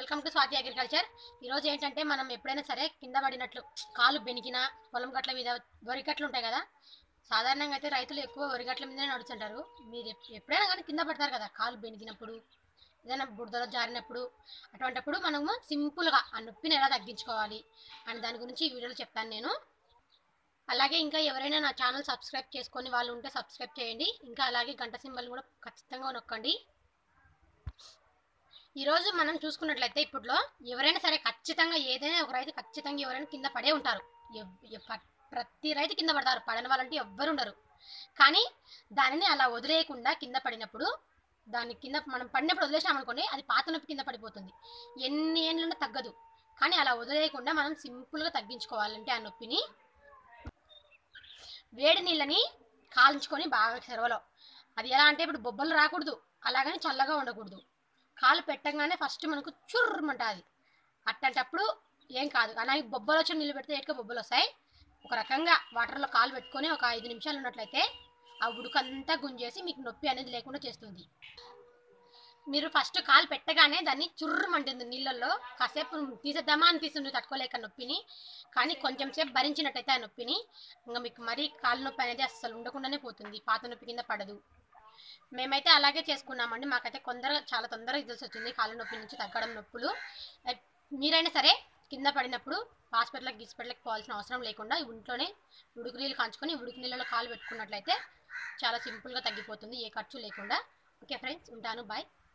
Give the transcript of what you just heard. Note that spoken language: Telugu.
వెల్కమ్ టు స్వాతి అగ్రికల్చర్ ఈరోజు ఏంటంటే మనం ఎప్పుడైనా సరే కింద పడినట్లు కాలు బెనికిన పొలం గట్ల మీద వరిగట్లు ఉంటాయి కదా సాధారణంగా అయితే రైతులు ఎక్కువ వరిగట్ల మీదనే నడుస్తుంటారు మీరు ఎప్- ఎప్పుడైనా కానీ కింద పడతారు కదా కాలు బెనికినప్పుడు ఏదైనా బుడదలో జారినప్పుడు అటువంటప్పుడు మనము సింపుల్గా ఆ నొప్పిని ఎలా తగ్గించుకోవాలి అని దాని గురించి ఈ వీడియోలో చెప్తాను నేను అలాగే ఇంకా ఎవరైనా నా ఛానల్ సబ్స్క్రైబ్ చేసుకొని వాళ్ళు ఉంటే సబ్స్క్రైబ్ చేయండి ఇంకా అలాగే గంట సింబల్ కూడా ఖచ్చితంగా నొక్కండి ఈరోజు మనం చూసుకున్నట్లయితే ఇప్పట్లో ఎవరైనా సరే ఖచ్చితంగా ఏదైనా ఒక రైతు ఖచ్చితంగా ఎవరైనా కింద పడే ఉంటారు ఎవ్- ఎవ్- ప- ప్రతి రైతు కింద పడతారు పడని వాళ్ళంటే ఎవ్వరు ఉండరు కానీ దానిని అలా వదిలేయకుండా కింద పడినప్పుడు దాని కింద మనం పడినప్పుడు వదిలేసామనుకోండి అది పాత నొప్పి కింద పడిపోతుంది ఎన్ని ఏళ్ళున్నా తగ్గదు కానీ అలా వదిలేయకుండా మనం సింపుల్గా తగ్గించుకోవాలంటే ఆ నొప్పిని వేడి నీళ్ళని కాల్చుకొని బాగా చెరవలో అది ఎలా అంటే ఇప్పుడు బొబ్బలు రాకూడదు అలాగని చల్లగా ఉండకూడదు కాలు పెట్టగానే ఫస్ట్ మనకు చుర్రమంటుంది అట్టంటప్పుడు ఏం కాదు అలాగే బొబ్బలు వచ్చి నీళ్ళు పెడితే ఎటుక బొబ్బలు వస్తాయి ఒక రకంగా వాటర్లో కాలు పెట్టుకొని ఒక ఐదు నిమిషాలు ఉన్నట్లయితే ఆ ఉడుకంతా గుంజేసి మీకు నొప్పి అనేది లేకుండా చేస్తుంది మీరు ఫస్ట్ కాలు పెట్టగానే దాన్ని చుర్రమంటుంది నీళ్ళల్లో కాసేపు తీసేద్దామా అనిపిస్తుంది తట్టుకోలేక నొప్పిని కానీ కొంచెం సేపు భరించినట్టయితే ఆ నొప్పిని ఇంకా మీకు మరీ కాలు నొప్పి అనేది అస్సలు ఉండకుండానే పోతుంది పాత నొప్పి కింద పడదు మేమైతే అలాగే చేసుకున్నామండి మాకైతే కొందరు చాలా తొందరగా తెలిసి వచ్చింది కాళ్ళ నొప్పి నుంచి తగ్గడం నొప్పులు అ, మీరైనా సరే కింద పడినప్పుడు హాస్పిటల్కి గిస్పిటల్కి పోవాల్సిన అవసరం లేకుండా ఇంట్లోనే ఉడుకు నీళ్ళు కాంచుకొని ఉడుకు నీళ్ళలో కాలు పెట్టుకున్నట్లయితే చాలా సింపుల్గా తగ్గిపోతుంది ఏ ఖర్చు లేకుండా ఓకే ఫ్రెండ్స్ ఉంటాను బాయ్